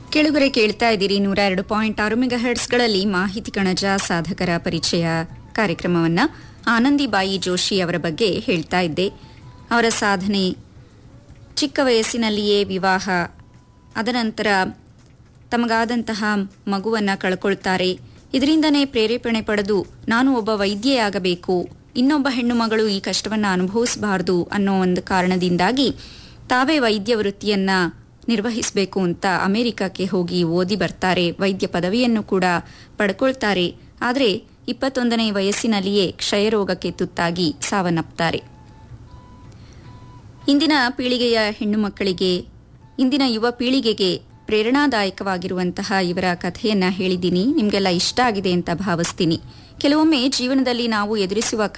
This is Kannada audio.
ಕೆಳಗರೆ ಕೇಳ್ತಾ ಇದ್ದೀರಿ ನೂರ ಎರಡು ಪಾಯಿಂಟ್ ಆರು ಮೆಗಾ ಹರ್ಟ್ಸ್ಗಳಲ್ಲಿ ಮಾಹಿತಿ ಕಣಜ ಸಾಧಕರ ಪರಿಚಯ ಕಾರ್ಯಕ್ರಮವನ್ನ ಆನಂದಿಬಾಯಿ ಜೋಶಿ ಅವರ ಬಗ್ಗೆ ಹೇಳ್ತಾ ಇದ್ದೆ ಅವರ ಸಾಧನೆ ಚಿಕ್ಕ ವಯಸ್ಸಿನಲ್ಲಿಯೇ ವಿವಾಹ ಅದನಂತರ ತಮಗಾದಂತಹ ಮಗುವನ್ನ ಕಳ್ಕೊಳ್ತಾರೆ ಇದರಿಂದನೇ ಪ್ರೇರೇಪಣೆ ಪಡೆದು ನಾನು ಒಬ್ಬ ವೈದ್ಯೆಯಾಗಬೇಕು ಇನ್ನೊಬ್ಬ ಹೆಣ್ಣು ಮಗಳು ಈ ಕಷ್ಟವನ್ನ ಅನುಭವಿಸಬಾರದು ಅನ್ನೋ ಒಂದು ಕಾರಣದಿಂದಾಗಿ ತಾವೇ ವೈದ್ಯ ವೃತ್ತಿಯನ್ನ ನಿರ್ವಹಿಸಬೇಕು ಅಂತ ಅಮೆರಿಕಕ್ಕೆ ಹೋಗಿ ಓದಿ ಬರ್ತಾರೆ ವೈದ್ಯ ಪದವಿಯನ್ನು ಕೂಡ ಪಡ್ಕೊಳ್ತಾರೆ ಆದರೆ ಇಪ್ಪತ್ತೊಂದನೇ ವಯಸ್ಸಿನಲ್ಲಿಯೇ ಕ್ಷಯರೋಗಕ್ಕೆ ತುತ್ತಾಗಿ ಸಾವನ್ನಪ್ತಾರೆ ಇಂದಿನ ಪೀಳಿಗೆಯ ಹೆಣ್ಣು ಮಕ್ಕಳಿಗೆ ಇಂದಿನ ಯುವ ಪೀಳಿಗೆಗೆ ಪ್ರೇರಣಾದಾಯಕವಾಗಿರುವಂತಹ ಇವರ ಕಥೆಯನ್ನ ಹೇಳಿದ್ದೀನಿ ನಿಮಗೆಲ್ಲ ಇಷ್ಟ ಆಗಿದೆ ಅಂತ ಭಾವಿಸ್ತೀನಿ ಕೆಲವೊಮ್ಮೆ ಜೀವನದಲ್ಲಿ ನಾವು ಎದುರಿಸುವ